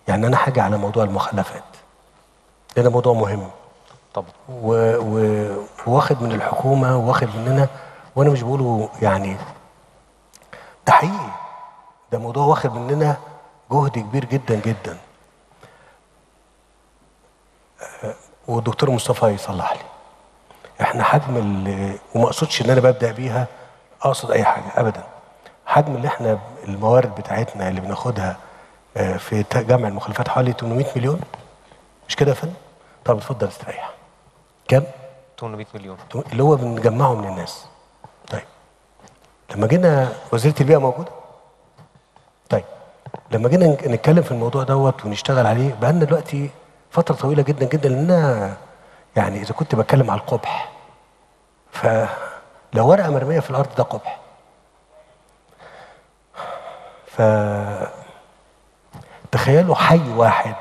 يعني انا حاجه على موضوع المخلفات لان ده موضوع مهم طبعا و- و- وواخد من الحكومه واخد مننا وانا مش بقوله يعني ده حقيقي ده موضوع واخد مننا جهد كبير جدا جدا آه، والدكتور مصطفى يصلح لي احنا حجم ال- وما اقصدش ان انا ببدا بيها اقصد اي حاجه ابدا حجم اللي احنا الموارد بتاعتنا اللي بناخدها آه، في ت- جمع المخلفات حوالي 800 مليون مش كده يا فندم؟ طب اتفضل استريح كام؟ 800 مليون اللي هو بنجمعه من الناس طيب لما جينا وزيره البيئه موجوده طيب لما جينا نك- نتكلم في الموضوع دوت ونشتغل عليه بقى لنا دلوقتي فتره طويله جدا جدا لان يعني اذا كنت بتكلم على القبح فلو ورقه مرميه في الارض ده قبح ف تخيلوا حي واحد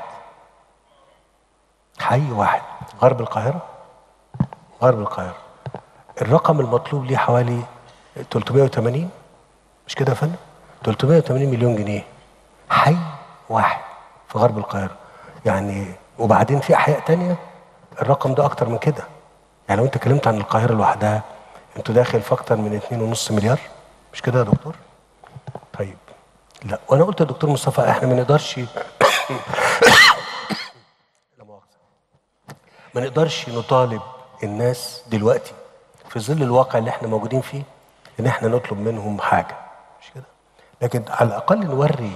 حي واحد غرب القاهره غرب القاهرة الرقم المطلوب ليه حوالي 380 مش كده يا فندم 380 مليون جنيه حي واحد في غرب القاهرة يعني وبعدين في أحياء تانية الرقم ده أكتر من كده يعني لو أنت اتكلمت عن القاهرة لوحدها أنتوا داخل في أكتر من 2.5 مليار مش كده يا دكتور؟ طيب لا وأنا قلت للدكتور مصطفى إحنا ما نقدرش لا مؤاخذة ما نقدرش نطالب الناس دلوقتي في ظل الواقع اللي احنا موجودين فيه ان احنا نطلب منهم حاجه مش كده لكن على الاقل نوري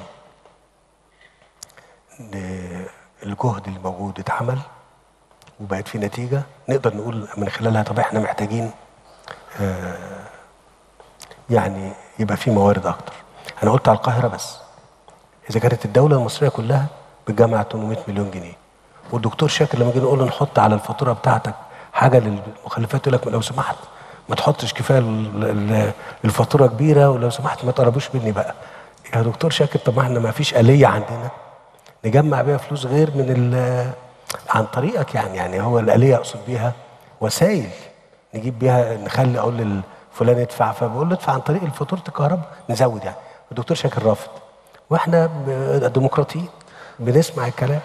ان الجهد اللي موجود اتعمل وبقت في نتيجه نقدر نقول من خلالها طب احنا محتاجين آه يعني يبقى في موارد اكتر انا قلت على القاهره بس اذا كانت الدوله المصريه كلها بتجمع 800 مليون جنيه والدكتور شاكر لما جينا نقول له نحط على الفاتوره بتاعتك حاجه للمخلفات يقول لك لو سمحت ما تحطش كفايه ال- ال- الفاتوره كبيره ولو سمحت ما تقربوش مني بقى يا دكتور شاكر طب ما احنا ما فيش اليه عندنا نجمع بيها فلوس غير من ال- عن طريقك يعني يعني هو الاليه اقصد بيها وسائل نجيب بيها نخلي اقول لفلان ادفع فبقول له ادفع عن طريق فاتوره الكهرباء نزود يعني الدكتور شاكر رافض واحنا ب- ديمقراطيين بنسمع الكلام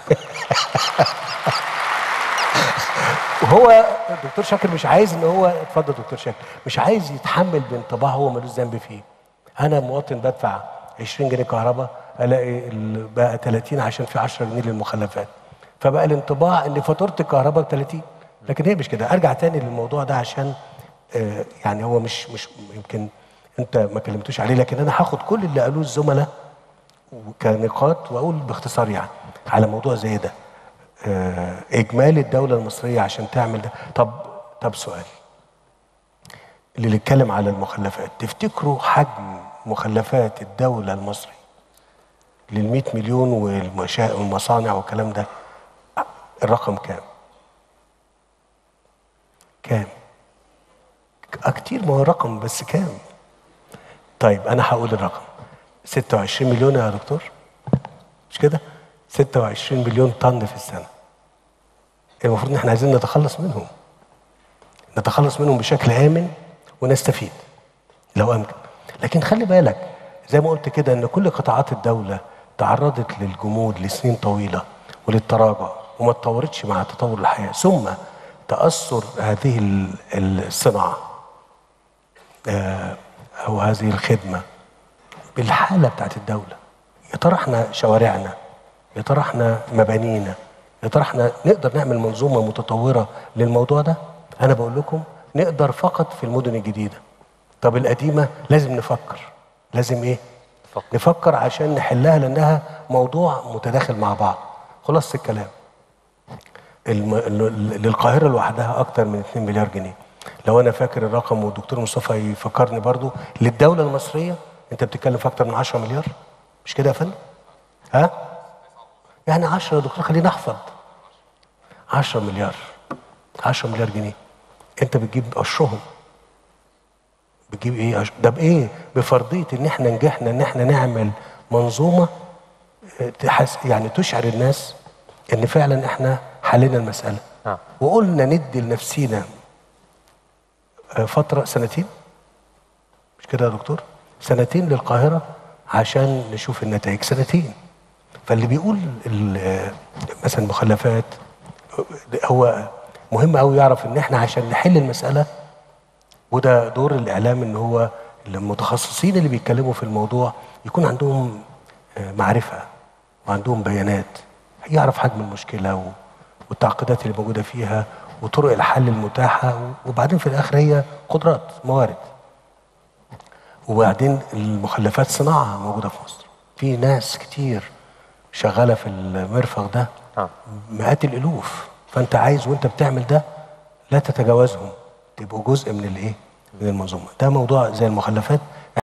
وهو الدكتور شاكر مش عايز ان هو اتفضل دكتور شاكر مش عايز يتحمل بانطباع هو ملوش ذنب فيه انا مواطن بدفع 20 جنيه كهرباء الاقي ال- بقى 30 عشان في 10 جنيه للمخلفات فبقى الانطباع ان فاتوره الكهرباء ب 30 لكن هي مش كده ارجع تاني للموضوع ده عشان آه، يعني هو مش مش يمكن انت ما كلمتوش عليه لكن انا هاخد كل اللي قالوه الزملاء كنقاط واقول باختصار يعني على موضوع زي ده آه، اجمالي الدوله المصريه عشان تعمل ده طب طب سؤال اللي نتكلم على المخلفات تفتكروا حجم مخلفات الدوله المصريه لل 100 مليون والمشا- والمصانع والكلام ده الرقم كام؟ كام؟ ك- كتير ما هو رقم بس كام؟ طيب انا هقول الرقم 26 مليون يا دكتور مش كده 26 مليون طن في السنه المفروض ان احنا عايزين نتخلص منهم نتخلص منهم بشكل امن ونستفيد لو امكن لكن خلي بالك زي ما قلت كده ان كل قطاعات الدوله تعرضت للجمود لسنين طويله وللتراجع وما اتطورتش مع تطور الحياه ثم تاثر هذه ال- الصناعه آه، او هذه الخدمه بالحاله بتاعت الدوله يا ترى احنا شوارعنا يا ترى احنا مبانينا يا ترى احنا نقدر نعمل منظومه متطوره للموضوع ده انا بقول لكم نقدر فقط في المدن الجديده طب القديمه لازم نفكر لازم ايه نفكر. نفكر عشان نحلها لانها موضوع متداخل مع بعض خلاص الكلام الم... ال- للقاهرة لوحدها أكتر من 2 مليار جنيه لو أنا فاكر الرقم والدكتور مصطفى يفكرني برضو للدولة المصرية أنت بتتكلم في أكتر من 10 مليار مش كده يا فندم؟ ها؟ يعني 10 يا دكتور خلينا نحفظ 10 مليار 10 مليار جنيه أنت بتجيب قشرهم بتجيب إيه؟ قش- ده بإيه؟ بفرضية إن إحنا نجحنا إن إحنا نعمل منظومة تحس يعني تشعر الناس ان فعلا احنا حلينا المساله نعم. وقلنا ندي لنفسينا آه، فتره سنتين مش كده يا دكتور سنتين للقاهره عشان نشوف النتائج سنتين فاللي بيقول ال- مثلا مخلفات هو مهم قوي يعرف ان احنا عشان نحل المساله وده دور الاعلام ان هو المتخصصين اللي بيتكلموا في الموضوع يكون عندهم آه، معرفه وعندهم بيانات يعرف حجم المشكله و- والتعقيدات اللي موجوده فيها وطرق الحل المتاحه وبعدين في الاخر هي قدرات موارد وبعدين المخلفات صناعه موجوده في مصر في ناس كتير شغاله في المرفق ده آه. مئات الالوف فانت عايز وانت بتعمل ده لا تتجاوزهم تبقوا جزء من الايه من المنظومه ده موضوع زي المخلفات